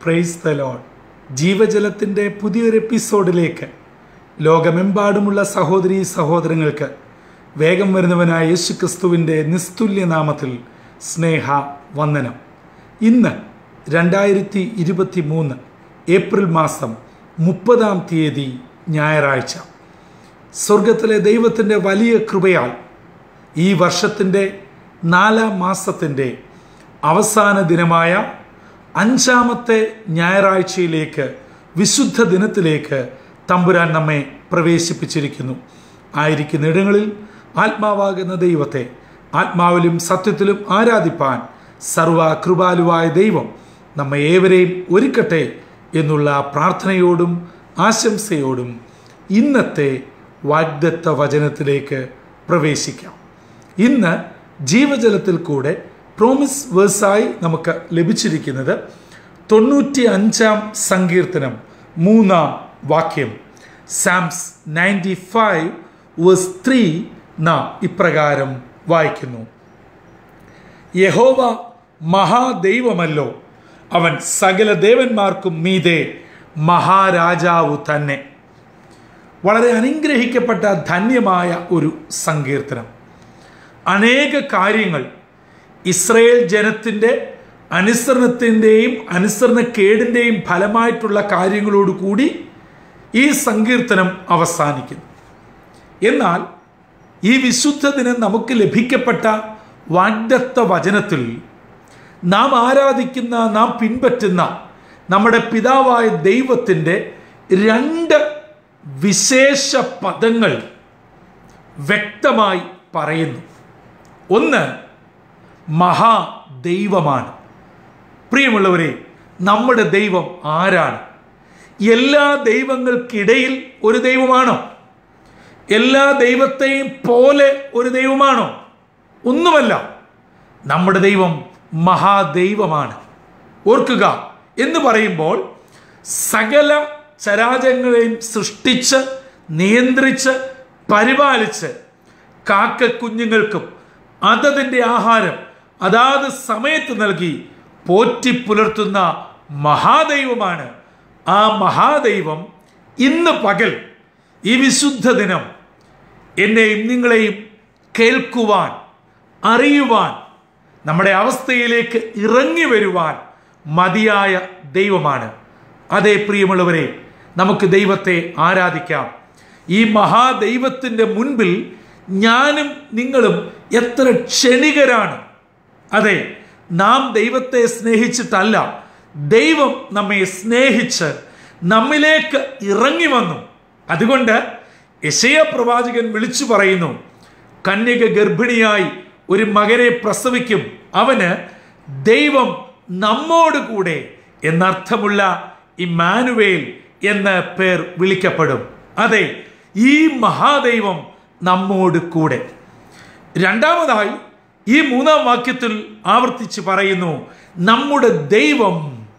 praise the load ജീവജലത്തിൻ്റെ പുതിയൊരു എപ്പിസോഡിലേക്ക് ലോകമെമ്പാടുമുള്ള സഹോദരി സഹോദരങ്ങൾക്ക് വേഗം വരുന്നവനായ യേശു ക്രിസ്തുവിൻ്റെ നിസ്തുല്യ നാമത്തിൽ സ്നേഹ വന്ദനം ഇന്ന് രണ്ടായിരത്തി ഇരുപത്തി മൂന്ന് ഏപ്രിൽ മാസം മുപ്പതാം തീയതി ഞായറാഴ്ച സ്വർഗത്തിലെ ദൈവത്തിൻ്റെ വലിയ കൃപയാൽ ഈ വർഷത്തിൻ്റെ നാലാം മാസത്തിൻ്റെ അവസാന ദിനമായ അഞ്ചാമത്തെ ഞായറാഴ്ചയിലേക്ക് വിശുദ്ധ ദിനത്തിലേക്ക് തമ്പുരാൻ നമ്മെ പ്രവേശിപ്പിച്ചിരിക്കുന്നു ആയിരിക്കുന്ന ഇടങ്ങളിൽ ആത്മാവാകുന്ന ദൈവത്തെ ആത്മാവിലും സത്യത്തിലും ആരാധിപ്പാൻ സർവ കൃപാലുവായ ദൈവം നമ്മെ ഏവരെയും ഒരുക്കട്ടെ എന്നുള്ള പ്രാർത്ഥനയോടും ആശംസയോടും ഇന്നത്തെ വാഗ്ദത്ത വചനത്തിലേക്ക് പ്രവേശിക്കാം ഇന്ന് ജീവജലത്തിൽ കൂടെ പ്രോമിസ് വേഴ്സായി നമുക്ക് ലഭിച്ചിരിക്കുന്നത് തൊണ്ണൂറ്റി അഞ്ചാം സങ്കീർത്തനം മൂന്നാം വാക്യം Psalms ninety five verse three നാം ഇപ്രകാരം വായിക്കുന്നു യഹോവ മഹാദൈവമല്ലോ അവൻ സകല ദേവന്മാർക്കും മീതെ മഹാരാജാവു തന്നെ വളരെ അനുഗ്രഹിക്കപ്പെട്ട ധന്യമായ ഒരു സങ്കീർത്തനം അനേക കാര്യങ്ങൾ ഇസ്രയേൽ ജനത്തിൻ്റെ അനുസരണത്തിൻ്റെയും അനുസരണക്കേടിൻ്റെയും ഫലമായിട്ടുള്ള കാര്യങ്ങളോടുകൂടി ഈ സങ്കീർത്തനം അവസാനിക്കുന്നു എന്നാൽ ഈ വിശുദ്ധ ദിനം നമുക്ക് ലഭിക്കപ്പെട്ട വാഗ്ദത്ത വചനത്തിൽ നാം ആരാധിക്കുന്ന നാം പിൻപറ്റുന്ന നമ്മുടെ പിതാവായ ദൈവത്തിൻ്റെ രണ്ട് വിശേഷ പദങ്ങൾ വ്യക്തമായി പറയുന്നു ഒന്ന് മഹാദൈവമാണ് പ്രിയമുള്ളവരെ നമ്മുടെ ദൈവം ആരാണ് എല്ലാ ദൈവങ്ങൾക്കിടയിൽ ഒരു ദൈവമാണോ എല്ലാ ദൈവത്തെയും പോലെ ഒരു ദൈവമാണോ ഒന്നുമല്ല നമ്മുടെ ദൈവം മഹാദൈവമാണ് ഓർക്കുക എന്ന് പറയുമ്പോൾ സകല ചരാചരങ്ങളെയും സൃഷ്ടിച്ച് നിയന്ത്രിച്ച് പരിപാലിച്ച് കാക്ക കുഞ്ഞുങ്ങൾക്കും അതതിൻ്റെ ആഹാരം അതാത് സമയത്ത് നൽകി പോറ്റി പുലർത്തുന്ന മഹാദൈവമാണ് ആ മഹാദൈവം ഇന്ന് പകൽ ഈ വിശുദ്ധ ദിനം എന്നെയും നിങ്ങളെയും കേൾക്കുവാൻ അറിയുവാൻ നമ്മുടെ അവസ്ഥയിലേക്ക് ഇറങ്ങി വരുവാൻ മതിയായ ദൈവമാണ് അതേ പ്രിയമുള്ളവരെ നമുക്ക് ദൈവത്തെ ആരാധിക്കാം ഈ മഹാദൈവത്തിൻ്റെ മുൻപിൽ ഞാനും നിങ്ങളും എത്ര ക്ഷണികരാണ് അതെ നാം ദൈവത്തെ സ്നേഹിച്ചിട്ടല്ല ദൈവം നമ്മെ സ്നേഹിച്ച് നമ്മിലേക്ക് ഇറങ്ങി വന്നു അതുകൊണ്ട് യശയ പ്രവാചകൻ വിളിച്ചു പറയുന്നു കന്യക ഗർഭിണിയായി ഒരു മകനെ പ്രസവിക്കും അവന് ദൈവം നമ്മോട് കൂടെ എന്നർത്ഥമുള്ള ഇമാനുവേൽ എന്ന പേർ വിളിക്കപ്പെടും അതെ ഈ മഹാദൈവം നമ്മോട് കൂടെ രണ്ടാമതായി ഈ മൂന്നാം വാക്യത്തിൽ ആവർത്തിച്ച് പറയുന്നു നമ്മുടെ ദൈവം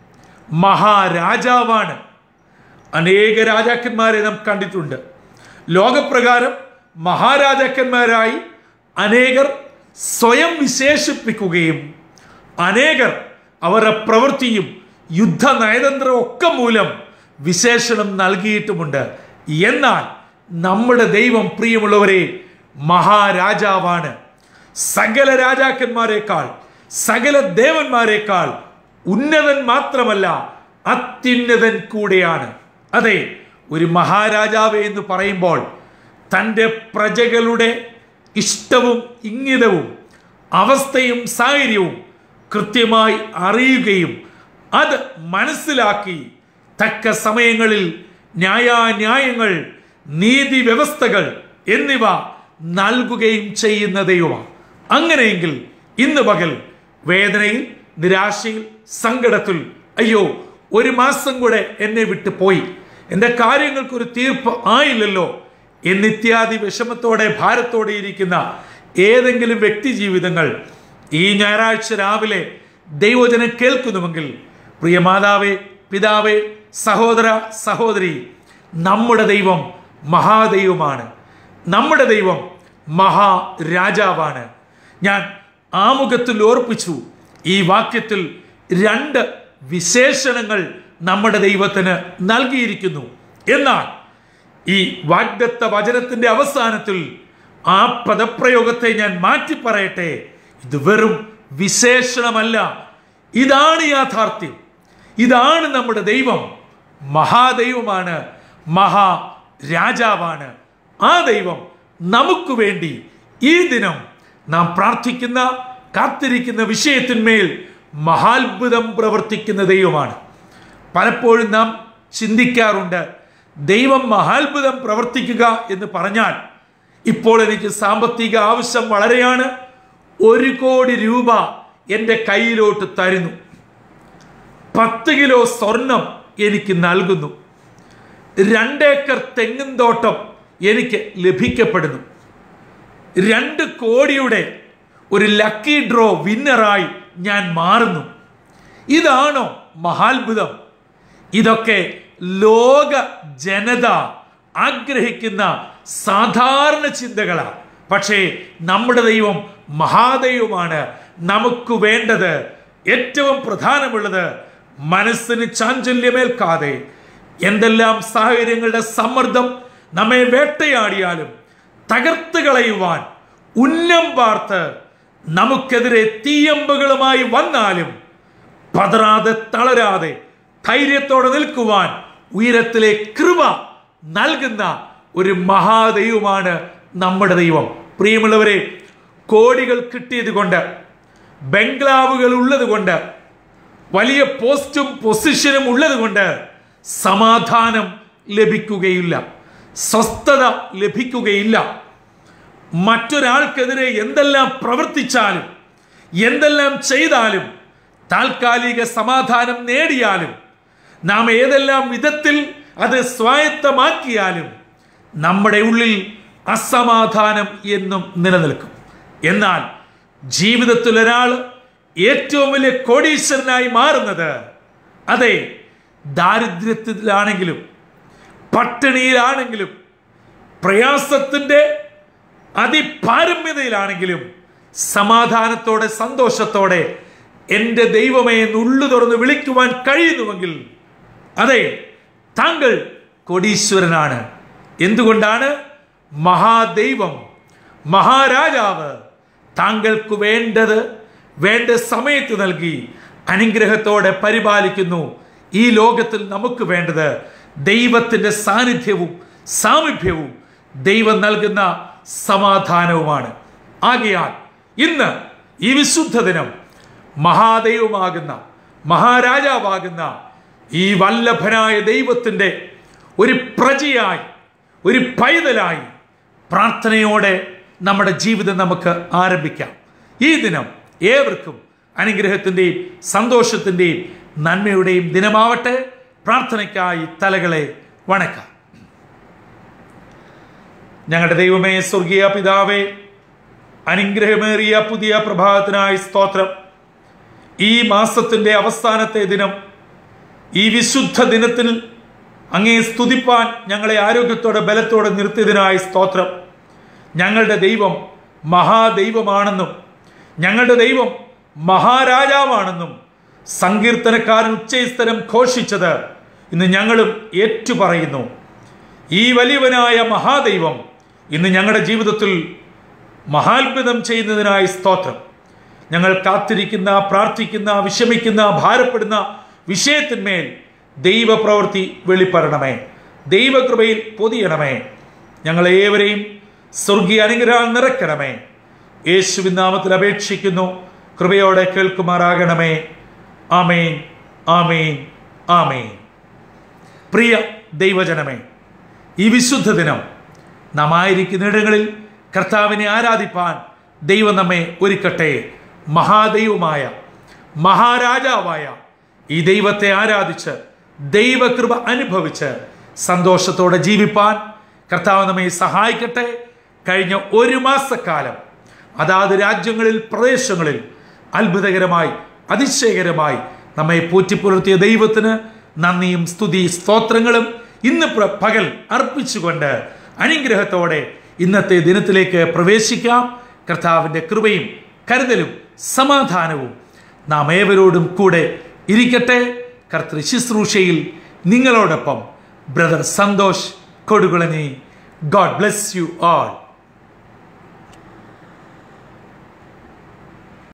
മഹാരാജാവാണ് അനേക രാജാക്കന്മാരെ നാം കണ്ടിട്ടുണ്ട് ലോകപ്രകാരം മഹാരാജാക്കന്മാരായി അനേകർ സ്വയം വിശേഷിപ്പിക്കുകയും അനേകർ അവരുടെ പ്രവൃത്തിയും യുദ്ധ നയതന്ത്രം ഒക്കെ മൂലം വിശേഷണം നൽകിയിട്ടുമുണ്ട് എന്നാൽ നമ്മുടെ ദൈവം പ്രിയമുള്ളവരെ മഹാരാജാവാണ് സകല രാജാക്കന്മാരെക്കാൾ സകല ദേവന്മാരെക്കാൾ ഉന്നതൻ മാത്രമല്ല അത്യുന്നതൻ കൂടെയാണ് അതെ ഒരു മഹാരാജാവ് എന്ന് പറയുമ്പോൾ തൻ്റെ പ്രജകളുടെ ഇഷ്ടവും ഇംഗിതവും അവസ്ഥയും സാഹചര്യവും കൃത്യമായി അറിയുകയും അത് മനസ്സിലാക്കി തക്ക സമയങ്ങളിൽ ന്യായാന്യായങ്ങൾ നീതി വ്യവസ്ഥകൾ എന്നിവ നൽകുകയും ചെയ്യുന്ന ദൈവമാണ് അങ്ങനെയെങ്കിൽ ഇന്ന് പകൽ വേദനയിൽ നിരാശയിൽ സങ്കടത്തിൽ അയ്യോ ഒരു മാസം കൂടെ എന്നെ വിട്ടു പോയി എൻ്റെ കാര്യങ്ങൾക്കൊരു തീർപ്പ് ആയില്ലല്ലോ എന്നിത്യാദി വിഷമത്തോടെ ഭാരത്തോടെ ഇരിക്കുന്ന ഏതെങ്കിലും വ്യക്തി ജീവിതങ്ങൾ ഈ ഞായറാഴ്ച രാവിലെ ദൈവജനം കേൾക്കുന്നുവെങ്കിൽ പ്രിയ മാതാവേ പിതാവേ സഹോദര സഹോദരി നമ്മുടെ ദൈവം മഹാദൈവമാണ് നമ്മുടെ ദൈവം മഹാരാജാവാണ് ഞാൻ ആമുഖത്തിൽ ഓർപ്പിച്ചു ഈ വാക്യത്തിൽ രണ്ട് വിശേഷണങ്ങൾ നമ്മുടെ ദൈവത്തിന് നൽകിയിരിക്കുന്നു എന്നാൽ ഈ വാഗ്ദത്ത വചനത്തിന്റെ അവസാനത്തിൽ ആ പദപ്രയോഗത്തെ ഞാൻ മാറ്റി പറയട്ടെ ഇത് വെറും വിശേഷണമല്ല ഇതാണ് യാഥാർത്ഥ്യം ഇതാണ് നമ്മുടെ ദൈവം മഹാദൈവമാണ് മഹാ രാജാവാണ് ആ ദൈവം നമുക്ക് വേണ്ടി ഈ ദിനം നാം പ്രാർത്ഥിക്കുന്ന കാത്തിരിക്കുന്ന വിഷയത്തിന്മേൽ മഹാത്ഭുതം പ്രവർത്തിക്കുന്ന ദൈവമാണ് പലപ്പോഴും നാം ചിന്തിക്കാറുണ്ട് ദൈവം മഹാത്ഭുതം പ്രവർത്തിക്കുക എന്ന് പറഞ്ഞാൽ ഇപ്പോൾ എനിക്ക് സാമ്പത്തിക ആവശ്യം വളരെയാണ് ഒരു കോടി രൂപ എൻ്റെ കയ്യിലോട്ട് തരുന്നു പത്ത് കിലോ സ്വർണം എനിക്ക് നൽകുന്നു രണ്ടേക്കർ തെങ്ങിൻ തോട്ടം എനിക്ക് ലഭിക്കപ്പെടുന്നു രണ്ട് കോടിയുടെ ഒരു ലക്കി ഡ്രോ വിന്നറായി ഞാൻ മാറുന്നു ഇതാണോ മഹാത്ഭുതം ഇതൊക്കെ ലോക ജനത ആഗ്രഹിക്കുന്ന സാധാരണ ചിന്തകളാണ് പക്ഷേ നമ്മുടെ ദൈവം മഹാദൈവമാണ് നമുക്ക് വേണ്ടത് ഏറ്റവും പ്രധാനമുള്ളത് മനസ്സിന് ചാഞ്ചല്യമേൽക്കാതെ എന്തെല്ലാം സാഹചര്യങ്ങളുടെ സമ്മർദ്ദം നമ്മെ വേട്ടയാടിയാലും തകർത്ത് കളയുവാൻ ഉന്നം പാർത്ത് നമുക്കെതിരെ തീയമ്പുകളുമായി വന്നാലും പതറാതെ തളരാതെ ധൈര്യത്തോടെ നിൽക്കുവാൻ ഉയരത്തിലെ കൃപ നൽകുന്ന ഒരു മഹാദൈവമാണ് നമ്മുടെ ദൈവം പ്രിയമുള്ളവരെ കോടികൾ കിട്ടിയത് കൊണ്ട് ബംഗ്ലാവുകൾ ഉള്ളത് കൊണ്ട് വലിയ പോസ്റ്റും പൊസിഷനും ഉള്ളത് കൊണ്ട് സമാധാനം ലഭിക്കുകയില്ല സ്വസ്ഥത ലഭിക്കുകയില്ല മറ്റൊരാൾക്കെതിരെ എന്തെല്ലാം പ്രവർത്തിച്ചാലും എന്തെല്ലാം ചെയ്താലും താൽക്കാലിക സമാധാനം നേടിയാലും നാം ഏതെല്ലാം വിധത്തിൽ അത് സ്വായത്തമാക്കിയാലും നമ്മുടെ ഉള്ളിൽ അസമാധാനം എന്നും നിലനിൽക്കും എന്നാൽ ജീവിതത്തിൽ ഒരാൾ ഏറ്റവും വലിയ കോടീശ്വരനായി മാറുന്നത് അതെ ദാരിദ്ര്യത്തിലാണെങ്കിലും പട്ടിണിയിലാണെങ്കിലും പ്രയാസത്തിന്റെ അതിപാരമ്യതയിലാണെങ്കിലും സമാധാനത്തോടെ സന്തോഷത്തോടെ എൻ്റെ ദൈവമേ നുള്ളു തുറന്ന് വിളിക്കുവാൻ കഴിയുന്നുവെങ്കിൽ അതെ താങ്കൾ കോടീശ്വരനാണ് എന്തുകൊണ്ടാണ് മഹാദൈവം മഹാരാജാവ് താങ്കൾക്ക് വേണ്ടത് വേണ്ട സമയത്ത് നൽകി അനുഗ്രഹത്തോടെ പരിപാലിക്കുന്നു ഈ ലോകത്തിൽ നമുക്ക് വേണ്ടത് ദൈവത്തിൻ്റെ സാന്നിധ്യവും സാമീപ്യവും ദൈവം നൽകുന്ന സമാധാനവുമാണ് ആകയാൽ ഇന്ന് ഈ വിശുദ്ധ ദിനം മഹാദൈവമാകുന്ന മഹാരാജാവാകുന്ന ഈ വല്ലഭനായ ദൈവത്തിൻ്റെ ഒരു പ്രജയായി ഒരു പൈതലായി പ്രാർത്ഥനയോടെ നമ്മുടെ ജീവിതം നമുക്ക് ആരംഭിക്കാം ഈ ദിനം ഏവർക്കും അനുഗ്രഹത്തിൻ്റെയും സന്തോഷത്തിൻ്റെയും നന്മയുടെയും ദിനമാവട്ടെ പ്രാർത്ഥനയ്ക്കായി തലകളെ വണക്കാം ഞങ്ങളുടെ ദൈവമേ സ്വർഗീയ പിതാവേ അനുഗ്രഹമേറിയ പുതിയ പ്രഭാതത്തിനായി സ്തോത്രം ഈ മാസത്തിന്റെ അവസാനത്തെ ദിനം ഈ വിശുദ്ധ ദിനത്തിൽ അങ്ങേ സ്തുതിപ്പാൻ ഞങ്ങളെ ആരോഗ്യത്തോടെ ബലത്തോടെ നിർത്തിയതിനായി സ്തോത്രം ഞങ്ങളുടെ ദൈവം മഹാദൈവമാണെന്നും ഞങ്ങളുടെ ദൈവം മഹാരാജാവാണെന്നും സങ്കീർത്തനക്കാരൻ ഉച്ചസ്ഥലം ഘോഷിച്ചത് ഇന്ന് ഞങ്ങളും ഏറ്റുപറയുന്നു ഈ വലിയവനായ മഹാദൈവം ഇന്ന് ഞങ്ങളുടെ ജീവിതത്തിൽ മഹാത്ഭുതം ചെയ്യുന്നതിനായി സ്തോത്രം ഞങ്ങൾ കാത്തിരിക്കുന്ന പ്രാർത്ഥിക്കുന്ന വിഷമിക്കുന്ന ഭാരപ്പെടുന്ന വിഷയത്തിന്മേൽ ദൈവപ്രവൃത്തി വെളിപ്പെടണമേ ദൈവകൃപയിൽ പൊതിയണമേ ഞങ്ങളേവരെയും സ്വർഗീയ അനുഗ്രഹം നിറയ്ക്കണമേ യേശുവിൻ നാമത്തിൽ അപേക്ഷിക്കുന്നു കൃപയോടെ കേൾക്കുമാറാകണമേ ആമേൻ ആമേൻ ആമേൻ പ്രിയ ദൈവജനമേ ഈ വിശുദ്ധ ദിനം നാം ആയിരിക്കുന്നിടങ്ങളിൽ കർത്താവിനെ ആരാധിപ്പാൻ ദൈവം നമ്മെ ഒരുക്കട്ടെ മഹാദൈവമായ മഹാരാജാവായ ഈ ദൈവത്തെ ആരാധിച്ച് ദൈവകൃപ അനുഭവിച്ച് സന്തോഷത്തോടെ ജീവിപ്പാൻ കർത്താവ് നമ്മെ സഹായിക്കട്ടെ കഴിഞ്ഞ ഒരു മാസക്കാലം അതാത് രാജ്യങ്ങളിൽ പ്രദേശങ്ങളിൽ അത്ഭുതകരമായി അതിശയകരമായി നമ്മെ പൂറ്റിപ്പുലർത്തിയ ദൈവത്തിന് നന്ദിയും സ്തുതി സ്തോത്രങ്ങളും ഇന്ന് പ്ര- പകൽ അർപ്പിച്ചുകൊണ്ട് അനുഗ്രഹത്തോടെ ഇന്നത്തെ ദിനത്തിലേക്ക് പ്രവേശിക്കാം കർത്താവിൻ്റെ കൃപയും കരുതലും സമാധാനവും നാം ഏവരോടും കൂടെ ഇരിക്കട്ടെ കർത്തൃ ശുശ്രൂഷയിൽ നിങ്ങളോടൊപ്പം brother Santhosh Kodukulanji God bless you all